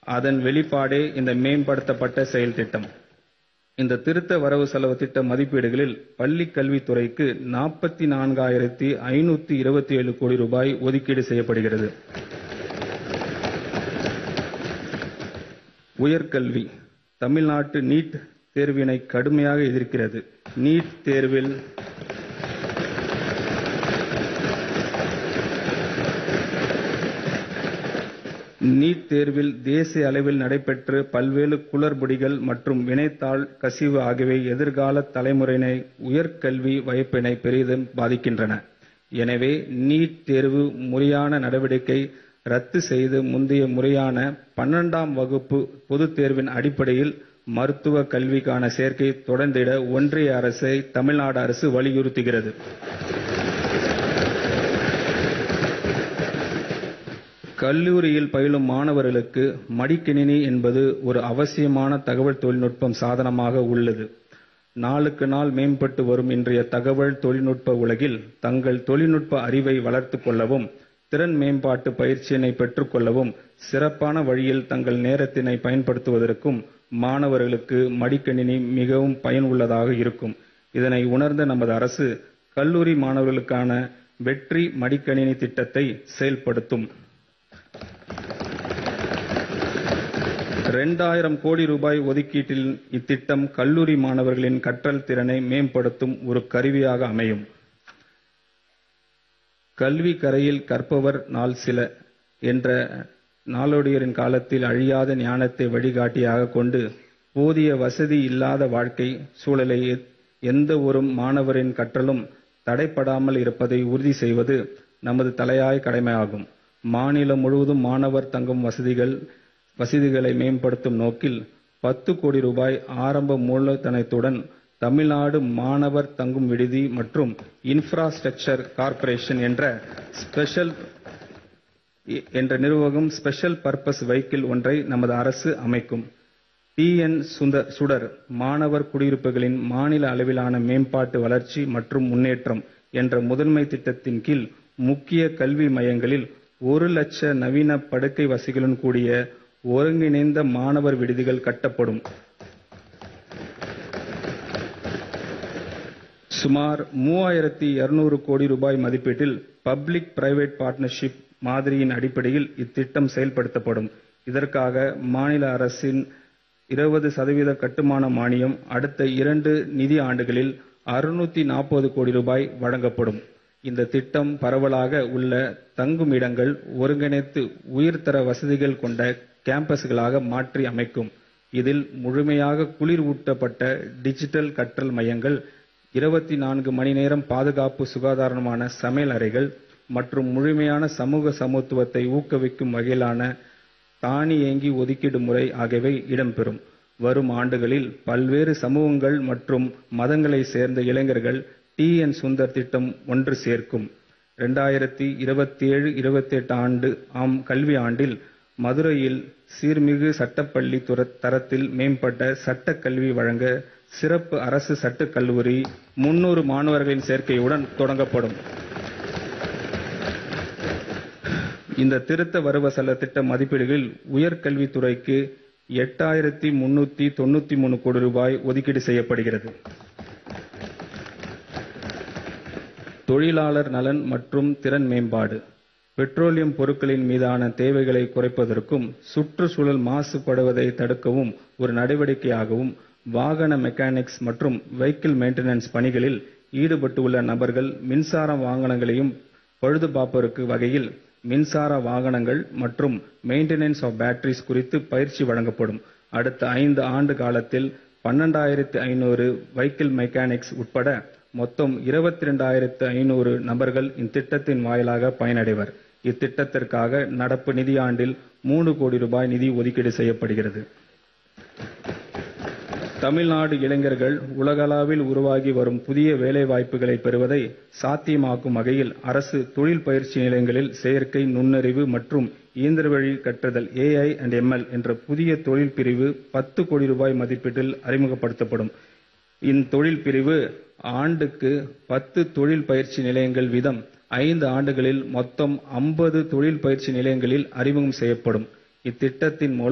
அதன் வெளிப்பாடே இந்த மேம்படுத்தப்பட்ட செயல் திட்டம். இந்த திருத்த வரவு செலவு திட்ட மதிப்பீடுகளில் பள்ளிக் கல்வித்துறைக்கு நாற்பத்து நான்காயிரத்து ஐநூற்று இருபத்தேழு கோடி ரூபாய் ஒதுக்கீடு செய்யப்படுகிறது. உயர்கல்வி தமிழ்நாடு நீட் தேர்வினை கடுமையாக எதிர்க்கிறது. நீட் தேர்வில் நீட் தேர்வில் தேசிய அளவில் நடைபெற்று பல்வேறு குளறுபடிகள் மற்றும் வினாத்தாள் கசிவு ஆகியவை எதிர்கால தலைமுறையினர் உயர்கல்வி வாய்ப்பினை பெரிதும் பாதிக்கின்றன. எனவே நீட் தேர்வு முறையான நடவடிக்கை ரத்து செய்து முந்தைய முறையான பன்னிரண்டாம் வகுப்பு பொதுத் தேர்வின் அடிப்படையில் மருத்துவக் கல்விக்கான சேர்க்கை தொடர்ந்திட ஒன்றிய அரசை தமிழ்நாடு அரசு வலியுறுத்துகிறது. கல்லூரியில் பயிலும் மாணவர்களுக்கு மடிக்கணினி என்பது ஒரு அவசியமான தகவல் தொழில்நுட்ப சாதனமாக உள்ளது. நாளுக்கு நாள் மேம்பட்டு வரும் இன்றைய தகவல் தொழில்நுட்ப உலகில் தங்கள் தொழில்நுட்ப அறிவை வளர்த்துக் கொள்ளவும், திறன் மேம்பாட்டு பயிற்சியினை பெற்றுக் கொள்ளவும், சிறப்பான வழியில் தங்கள் நேரத்தினை பயன்படுத்துவதற்கும் மாணவர்களுக்கு மடிக்கணினி மிகவும் பயனுள்ளதாக இருக்கும். இதனை உணர்ந்த நமது அரசு, கல்லூரி மாணவர்களுக்கான வெற்றி மடிக்கணினி திட்டத்தை செயல்படுத்தும். இரண்டாயிரம் கோடி ரூபாய் ஒதுக்கீட்டில் இத்திட்டம் கல்லூரி மாணவர்களின் கற்றல் திறனை மேம்படுத்தும் ஒரு கருவியாக அமையும். கல்வி கரையில் கற்பவர் நாள் சில என்ற நாளோடியின் காலத்தில் அழியாத ஞானத்தை வழிகாட்டியாகக் கொண்டு, போதிய வசதி இல்லாத வாழ்க்கை சூழலை எந்த ஒரு மாணவரின் கற்றலும் தடைபடாமல் இருப்பதை உறுதி செய்வது நமது தலையாய கடமையாகும். மாநிலம் முழுவதும் மாணவர் தங்கும் வசதிகளை மேம்படுத்தும் நோக்கில் பத்து கோடி ரூபாய் ஆரம்ப மூலதனத்துடன் தமிழ்நாடு மாணவர் தங்கும் விடுதி மற்றும் இன்ப்ராஸ்ட்ரக்சர் கார்ப்பரேஷன் என்ற நிறுவனம் ஸ்பெஷல் பர்பஸ் வெஹிக்கிள் ஒன்றை நமது அரசு அமைக்கும். பி. என். சுடர் மாணவர் குடியிருப்புகளின் மாநில அளவிலான மேம்பாட்டு வளர்ச்சி மற்றும் முன்னேற்றம் என்ற முதன்மை திட்டத்தின் கீழ் முக்கிய கல்வி மையங்களில் ஒரு லட்ச நவீன படுக்கை வசதிகளுடன் கூடிய ஒருங்கிணைந்த மாணவர் விடுதிகள் கட்டப்படும். சுமார் மூவாயிரத்து இருநூறு கோடி ரூபாய் மதிப்பீட்டில் பப்ளிக் பிரைவேட் பார்ட்னர்ஷிப் மாதிரியின் அடிப்படையில் இத்திட்டம் செயல்படுத்தப்படும். இதற்காக மாநில அரசின் இருபது சதவீத கட்டுமான மானியம் அடுத்த இரண்டு நிதி ஆண்டுகளில் அறுநூற்று நாற்பது கோடி ரூபாய் வழங்கப்படும். இந்த திட்டம் பரவலாக உள்ள தங்குமிடங்கள் ஒருங்கிணைத்து உயர்தர வசதிகள் கொண்ட கேம்பஸ்களாக மாற்றி அமைக்கும். இதில் முழுமையாக குளிர் ஊட்டப்பட்ட டிஜிட்டல் கற்றல் மையங்கள், இருபத்து நான்கு மணி நேர பாதுகாப்பு சுகாதாரமான சமையல் அறைகள் மற்றும் முழுமையான சமூக சமத்துவத்தை ஊக்குவிக்கும் வகையிலான தானியங்கி ஒதுக்கீடு முறை ஆகியவை இடம்பெறும். வரும் ஆண்டுகளில் பல்வேறு சமூகங்கள் மற்றும் மதங்களைச் சேர்ந்த இளைஞர்கள் டி. என். சுந்தர் திட்டம் ஒன்று சேர்க்கும். இரண்டாயிரத்து இருபத்தேழு ஆம் கல்வியாண்டில் மதுரையில் சீர்மிகு சட்டப்பள்ளி தரத்தில் மேம்பட்ட சட்டக் கல்வி வழங்க சிறப்பு அரசு சட்டக் கல்லூரி முன்னூறு மாணவர்களின் சேர்க்கையுடன் தொடங்கப்படும். இந்த திருத்த வரவு செலவு திட்ட மதிப்பீடுகளில் உயர்கல்வித்துறைக்கு எட்டாயிரத்து முன்னூற்று தொண்ணூற்று மூன்று கோடி ரூபாய் ஒதுக்கீடு செய்யப்படுகிறது. தொழிலாளர் நலன் மற்றும் திறன் மேம்பாடு பெட்ரோலியம் பொருட்களின் மீதான தேவைகளை குறைப்பதற்கும், சுற்றுச்சூழல் மாசுபடுவதை தடுக்கவும் ஒரு நடவடிக்கையாகவும், வாகன மெக்கானிக்ஸ் மற்றும் வெஹிக்கிள் மெயின்டனன்ஸ் பணிகளில் ஈடுபட்டுள்ள நபர்கள் மின்சார வாகனங்களையும் பழுதுபார்க்கும் வகையில் மின்சார வாகனங்கள் மற்றும் மெயின்டனன்ஸ் ஆப் பேட்டரிஸ் குறித்து பயிற்சி வழங்கப்படும். அடுத்த ஐந்து ஆண்டு காலத்தில் பன்னிரண்டாயிரத்து ஐநூறு வெஹிக்கிள் மெக்கானிக்ஸ் உட்பட மொத்தம் இருபத்திரண்டாயிரத்து ஐநூறு நபர்கள் இத்திட்டத்தின் வாயிலாக பயனடைவர். இத்திட்டத்திற்காக நடப்பு நிதியாண்டில் மூன்று கோடி ரூபாய் நிதி ஒதுக்கீடு செய்யப்படுகிறது. தமிழ்நாடு இளைஞர்கள் உலகளவில் உருவாகி வரும் புதிய வேலைவாய்ப்புகளை பெறுவதை சாத்தியமாக்கும் வகையில் அரசு தொழில் பயிற்சி நிலையங்களில் செயற்கை நுண்ணறிவு மற்றும் இயந்திரவழி கற்பித்தல் ஏஐ அண்ட் எம்எல் என்ற புதிய தொழில் பிரிவு பத்து கோடி ரூபாய் மதிப்பீட்டில் அறிமுகப்படுத்தப்படும். இத்தொழில் பிரிவு ஆண்டுக்கு பத்து தொழில் பயிற்சி நிலையங்கள் வீதம் ஐந்து ஆண்டுகளில் மொத்தம் ஐம்பது தொழில் பயிற்சி நிலையங்களில் அறிமுகம் செய்யப்படும். இத்திட்டத்தின் மூலம்